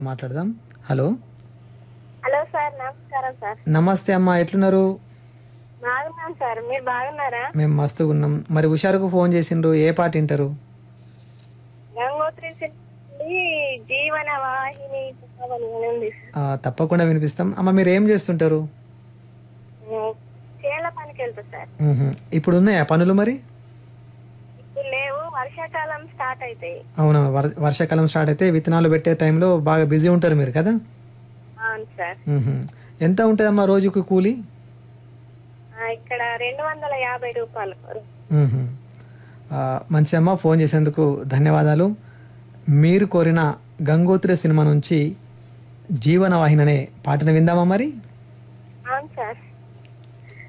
మాట్లాడదాం hello hello sir నమస్కారం sir నమస్తే అమ్మా ఎట్లున్నారు బాగున్నాను సార్ మీరు బాగున్నారా మేము మస్తుగా ఉన్నాం మరి హుషారుకు ఫోన్ చేసిండ్రు ఏ పాట వింటారు గంగోత్రి నుండి జీవన వాహిని పుస్తకం అని ఉంది సార్ ఆ, తప్పకుండా వినిపిస్తాం అమ్మ మీరు ఏం చేస్తుంటారు ఉమ్, చేల పనికి వెళ్తా సార్ మ్హూ. ఇప్పుడు ఉన్నాయా పనులు మరి ఇప్పుడు లేవు వర్షాకాలం స్టార్ట్ అవుతాయి అవునవును వర్- వర్షాకాలం స్టార్ట్ అయితే విత్తనాలు పెట్టే టైంలో బాగా బిజీ ఉంటారు మీరు కదా అవును సార్ మ్హూ. ఎంత ఉంటుందమ్మా రోజుకు కూలి ఆ, ఇక్కడ రెండు వందల యాభై రూపాయలు మ్హూ. ఆ, మంచి అమ్మ ఫోన్ చేసేందుకు ధన్యవాదాలు మీరు కోరిన గంగోత్రి సినిమా నుంచి జీవనవాహిని అనే పాటను విందామా మరి అవును సార్